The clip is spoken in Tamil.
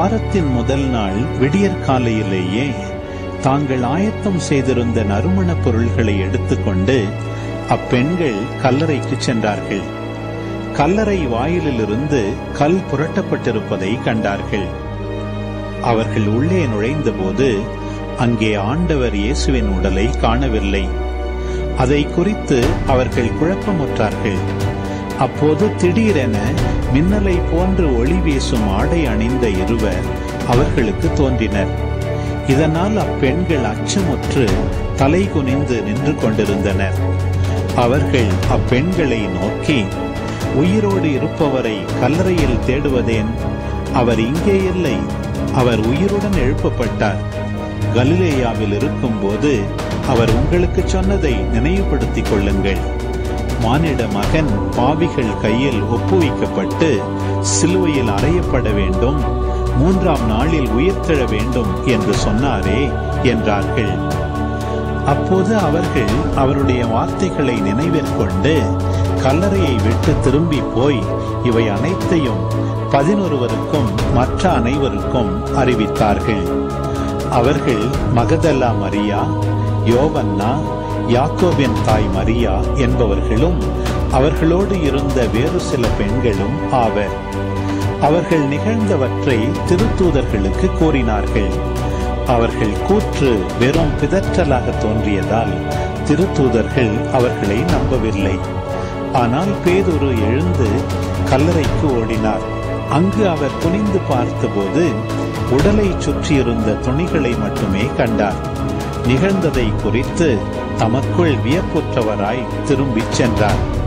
வாரத்தின் முதல் நாள் விடியற்காலையிலேயே தாங்கள் ஆயத்தம் செய்திருந்த நறுமணப் பொருள்களை எடுத்துக்கொண்டு அப்பெண்கள் கல்லறைக்கு சென்றார்கள் கல்லறை வாயிலிலிருந்து கல் புரட்டப்பட்டிருப்பதை கண்டார்கள் அவர்கள் உள்ளே நுழைந்தபோது அங்கே ஆண்டவர் இயேசுவின் உடலை காணவில்லை அதை குறித்து அவர்கள் குழப்பமுற்றார்கள் அப்போது திடீரென மின்னலை போன்று ஒளி வீசும் ஆடை அணிந்த இருவர் அவர்களுக்கு தோன்றினர் இதனால் அப்பெண்கள் அச்சமுற்று தலை குனிந்து நின்று கொண்டிருந்தனர் அவர்கள் அப்பெண்களை நோக்கி உயிரோடு இருப்பவரை கல்லறையில் தேடுவதேன் அவர் இங்கே இல்லை அவர் உயிருடன் எழுப்பப்பட்டார் கலிலேயாவில் இருக்கும்போது அவர் உங்களுக்கு சொன்னதை நினைவுபடுத்திக் கொள்ளுங்கள் மானிட மகன் பாவிகள் கையில் ஒப்புவிக்கப்பட்டு சிலுவையில் அறையப்பட வேண்டும் மூன்றாம் நாளில் உயிர்த்தெழ வேண்டும் என்று சொன்னாரே என்றார்கள் அப்போது அவர்கள் அவருடைய வார்த்தைகளை நினைவிற்கொண்டு கல்லறையை விட்டு திரும்பி போய் இவை அனைத்தையும் பதினொருவருக்கும் மற்ற அனைவருக்கும் அறிவித்தார்கள் அவர்கள் மகதல்லா மரியா யோவன்னா யாக்கோபின் தாய் மரியா என்பவர்களும் அவர்களோடு இருந்த வேறு சில பெண்களும் ஆவர் அவர்கள் நிகழ்ந்தவற்றை திருத்தூதர்களுக்கு கூறினார்கள் அவர்கள் கூற்று வெறும் பிதற்றலாக தோன்றியதால் திருத்தூதர்கள் அவர்களை நம்பவில்லை ஆனால் பேதுரு எழுந்து கல்லறைக்கு ஓடினார் அங்கு அவர் குனிந்து பார்த்தபோது உடலை சுற்றியிருந்த துணிகளை மட்டுமே கண்டார் நிகழ்ந்ததை குறித்து தமக்குள் வியப்புற்றவராய் திரும்பிச் சென்றார்